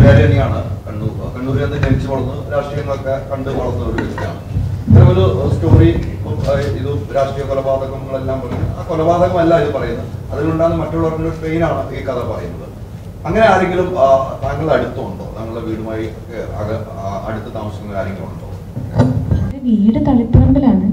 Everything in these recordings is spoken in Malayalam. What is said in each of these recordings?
കണ്ണൂരുകാരി തന്നെയാണ് കണ്ണൂർ കണ്ണൂരിൽ നിന്ന് ജനിച്ചു വളർന്ന് രാഷ്ട്രീയങ്ങളൊക്കെ കണ്ട് വളർന്ന ഒരു വ്യക്തിയാണ് ഇത്തരമൊരു സ്റ്റോറി ഇത് രാഷ്ട്രീയ കൊലപാതകങ്ങളെല്ലാം പറഞ്ഞു ആ കൊലപാതകമല്ല ഇത് പറയുന്നത് അതിലുണ്ടാകുന്ന മറ്റുള്ളവരുടെ പെയിനാണ് ഈ കഥ പറയുന്നത് അങ്ങനെ ആരെങ്കിലും ആ, താങ്കളുടെ അടുത്തുണ്ടോ താങ്കളുടെ വീടുമായി ഒക്കെ അക- ആ, അടുത്ത് താമസിക്കുന്ന ആരെങ്കിലും ഉണ്ടോ എന്റെ വീട് തളിപ്പറമ്പിലാണ്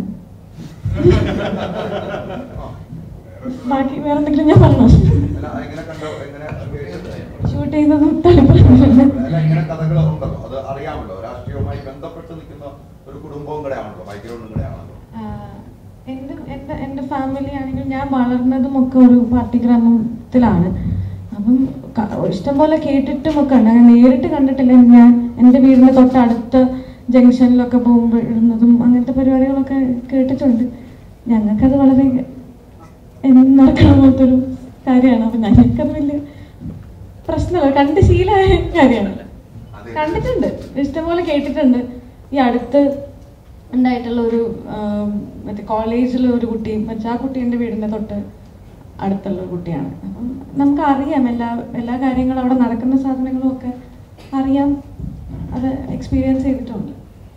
ആ. ബാക്കി വേറെ എന്തെങ്കിലും ഞാൻ പറഞ്ഞോ അല്ല, എങ്ങനെ കണ്ടോ എങ്ങനെ കേട്ടത്? ഷൂട്ട് ചെയ്തതും തളിപ്പറമ്പിലാണ് അല്ല, ഇങ്ങനെ കഥകൾ ഉണ്ടല്ലോ അത് അറിയാമല്ലോ രാഷ്ട്രീയവുമായി ബന്ധപ്പെട്ട് നിൽക്കുന്ന ഒരു കുടുംബവും കൂടെ ആണല്ലോ ബാക്ക്ഗ്രൗണ്ടും കൂടെ ആണല്ലോ ആഹ് എൻ്റെ എൻ്റെ എൻ്റെ ഫാമിലി ആണെങ്കിൽ ഞാൻ വളർന്നതും ഒക്കെ ഒരു പാർട്ടി ഗ്രാമത്തിലാണ് അപ്പം ക- ഇഷ്ടംപോലെ കേട്ടിട്ടും ഒക്കെ ഉണ്ട് അങ്ങനെ നേരിട്ട് കണ്ടിട്ടില്ല ഞാൻ എൻ്റെ വീടിൻ്റെ തൊട്ടടുത്ത ജംഗ്ഷനിലൊക്കെ പോകുമ്പോഴുന്നതും അങ്ങനത്തെ പരിപാടികളൊക്കെ കേട്ടിട്ടുണ്ട് ഞങ്ങൾക്കത് വളരെ എന്നും നടക്കണ പോലത്തൊരു കാര്യമാണ് അപ്പം ഞങ്ങൾക്കത് വലിയ പ്രശ്നമല്ല കണ്ട് ശീലമായ കാര്യമാണ് അതെ. കണ്ടിട്ടുണ്ട് ഇഷ്ടംപോലെ കേട്ടിട്ടുണ്ട് ഈ അടുത്ത് ഉണ്ടായിട്ടുള്ള ഒരു ആം, മറ്റേ കോളേജിലെ ഒരു കുട്ടി മറ്റേ ആ കുട്ടി എൻ്റെ വീടിൻ്റെ തൊട്ട് അടുത്തുള്ള ഒരു കുട്ടിയാണ് അപ്പം നമുക്ക് അറിയാം എല്ലാ എല്ലാ കാര്യങ്ങളും അവിടെ നടക്കുന്ന സാധനങ്ങളും ഒക്കെ അറിയാം അത് എക്സ്പീരിയൻസ് ചെയ്തിട്ടുണ്ട്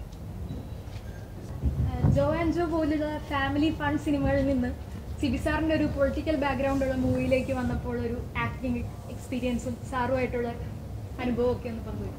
ജോ ആൻഡ് ജോ പോലുള്ള ഫാമിലി ഫൺ സിനിമകളിൽ നിന്ന് സിബി സാറിൻ്റെ ഒരു പൊളിറ്റിക്കൽ ബാക്ക്ഗ്രൗണ്ട് ഉള്ള മൂവിയിലേക്ക് വന്നപ്പോൾ ഒരു ആക്ടിങ് എക്സ്പീരിയൻസും സാറുമായിട്ടുള്ള അനുഭവമൊക്കെ ഒന്ന് പങ്കുവയ്ക്കും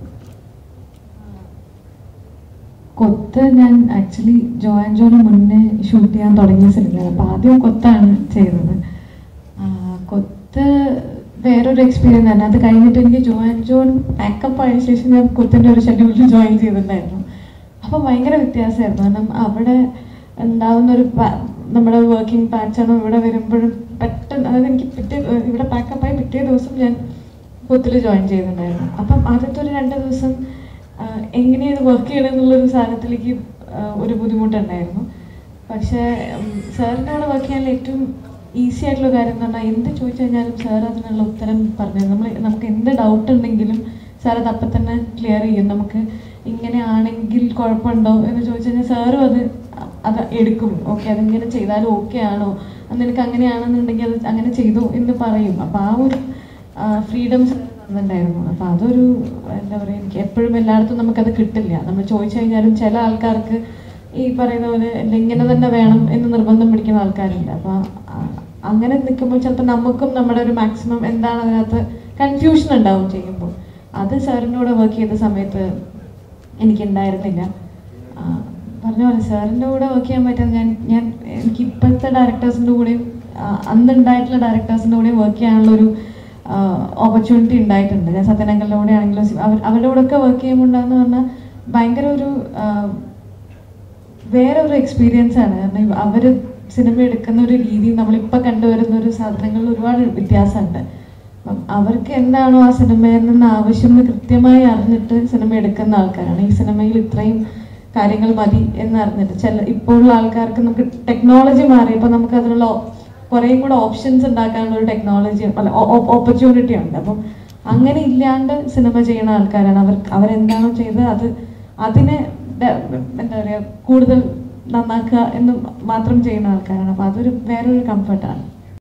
കൊത്ത് ഞാൻ ആക്ച്വലി ജോ ആൻഡ് ജോന് മുന്നേ ഷൂട്ട് ചെയ്യാൻ തുടങ്ങിയ സിനിമയാണ് അപ്പോൾ ആദ്യം കൊത്താണ് ചെയ്തത് ആ, കൊത്ത് വേറൊരു എക്സ്പീരിയൻസ് ആണ് അത് കഴിഞ്ഞിട്ട് എനിക്ക് ജോ ആൻഡ് ജോൺ പാക്കപ്പ് ആയ ശേഷം ഞാൻ കൊത്തിൻ്റെ ഒരു ഷെഡ്യൂളിൽ ജോയിൻ ചെയ്തിട്ടുണ്ടായിരുന്നു അപ്പോൾ ഭയങ്കര വ്യത്യാസമായിരുന്നു കാരണം അവിടെ ഉണ്ടാവുന്ന ഒരു pa- നമ്മുടെ വർക്കിംഗ് പാറ്റേണും ഇവിടെ വരുമ്പോഴും പെട്ടെന്ന് അതായത് എനിക്ക് പിറ്റേ ഇവിടെ പാക്കപ്പായി പിറ്റേ ദിവസം ഞാൻ കൊത്തിൽ ജോയിൻ ചെയ്തിട്ടുണ്ടായിരുന്നു അപ്പം ആദ്യത്തെ ഒരു രണ്ട് ദിവസം ആഹ് എങ്ങനെയാണ് ഇത് വർക്ക് ചെയ്യണം എന്നുള്ളൊരു സാധനത്തിലേക്ക് ആഹ് ഒരു ബുദ്ധിമുട്ടുണ്ടായിരുന്നു പക്ഷേ സാറിൻ്റെ കൂടെ വർക്ക് ചെയ്യാനുള്ള ഏറ്റവും ഈസി ആയിട്ടുള്ള കാര്യം എന്ന് പറഞ്ഞാൽ എന്ത് ചോദിച്ചു കഴിഞ്ഞാലും സാർ അതിനുള്ള ഉത്തരം പറഞ്ഞു നമ്മൾ നമുക്ക് എന്ത് ഡൗട്ട് ഉണ്ടെങ്കിലും സാർ അത് അപ്പം തന്നെ ക്ലിയർ ചെയ്യും നമുക്ക് ഇങ്ങനെയാണെങ്കിൽ കുഴപ്പമുണ്ടോ എന്ന് ചോദിച്ചു കഴിഞ്ഞാൽ സാറും അത് അത് എടുക്കും ഓക്കെ അതിങ്ങനെ ചെയ്താലും ഓക്കെ ആണോ അത് നിനക്ക് അങ്ങനെയാണെന്നുണ്ടെങ്കിൽ അത് അങ്ങനെ ചെയ്തു എന്ന് പറയും അപ്പോൾ ആ ഒരു ഫ്രീഡംസ് തന്നിട്ടുണ്ടായിരുന്നു അപ്പോൾ അതൊരു എന്താ പറയുക എനിക്ക് എപ്പോഴും എല്ലായിടത്തും നമുക്കത് കിട്ടില്ല നമ്മൾ ചോദിച്ചു കഴിഞ്ഞാലും ചില ആൾക്കാർക്ക് ഈ പറയുന്ന പോലെ "ഇല്ല, ഇങ്ങനെ തന്നെ വേണം എന്ന് നിർബന്ധം പിടിക്കുന്ന ആൾക്കാരുണ്ട് അപ്പോൾ അങ്ങനെ നിൽക്കുമ്പോൾ ചിലപ്പോൾ നമുക്കും നമ്മുടെ ഒരു മാക്സിമം എന്താണ് അതിനകത്ത് കൺഫ്യൂഷൻ ഉണ്ടാവും ചെയ്യുമ്പോൾ അത് സാറിൻ്റെ കൂടെ വർക്ക് ചെയ്ത സമയത്ത് എനിക്കുണ്ടായിരുന്നില്ല ആ, പറഞ്ഞ പോലെ സാറിൻ്റെ കൂടെ വർക്ക് ചെയ്യാൻ പറ്റാൻ ഞാൻ ഞാൻ എനിക്ക് ഇപ്പോഴത്തെ ഡയറക്ടേഴ്സിൻ്റെ കൂടെയും ആ, അന്നുണ്ടായിട്ടുള്ള ഡയറക്ടേഴ്സിൻ്റെ കൂടെയും വർക്ക് ചെയ്യാനുള്ള ഒരു ഓപ്പർച്യൂണിറ്റി ഉണ്ടായിട്ടുണ്ട് ഞാൻ സത്യനങ്ങളുടെ കൂടെ ആണെങ്കിലും അവർ അവരുടെ കൂടെ ഒക്കെ വർക്ക് ചെയ്യുമ്പോൾ ഉണ്ടാകുന്ന പറഞ്ഞാൽ ഭയങ്കര ഒരു ആ, വേറെ ഒരു എക്സ്പീരിയൻസ് ആണ് കാരണം അവർ സിനിമ എടുക്കുന്ന ഒരു രീതി നമ്മളിപ്പോൾ കണ്ടുവരുന്ന ഒരു സാധനങ്ങളിൽ ഒരുപാട് വ്യത്യാസമുണ്ട് അപ്പം അവർക്ക് എന്താണോ ആ സിനിമയിൽ നിന്ന് ആവശ്യം എന്ന് കൃത്യമായി അറിഞ്ഞിട്ട് സിനിമ എടുക്കുന്ന ആൾക്കാരാണ് ഈ സിനിമയിൽ ഇത്രയും കാര്യങ്ങൾ മതി എന്ന് അറിഞ്ഞിട്ട് ചില ഇപ്പോഴുള്ള ആൾക്കാർക്ക് നമുക്ക് ടെക്നോളജി മാറിയപ്പോൾ നമുക്ക് അതിനുള്ള കുറേ കൂടെ ഓപ്ഷൻസ് ഉണ്ടാക്കാനുള്ള ഒരു ടെക്നോളജി അല്ല ഓപ്പർച്യൂണിറ്റി ഉണ്ട് അപ്പം അങ്ങനെ ഇല്ലാണ്ട് സിനിമ ചെയ്യുന്ന ആൾക്കാരാണ് അവർ അവരെന്താണോ ചെയ്തത് അത് അതിനെ ഡ- എന്താ പറയുക കൂടുതൽ നന്നാക്കുക എന്ന് മാത്രം ചെയ്യുന്ന ആൾക്കാരാണ് അപ്പോൾ അതൊരു വേറൊരു കംഫർട്ടാണ്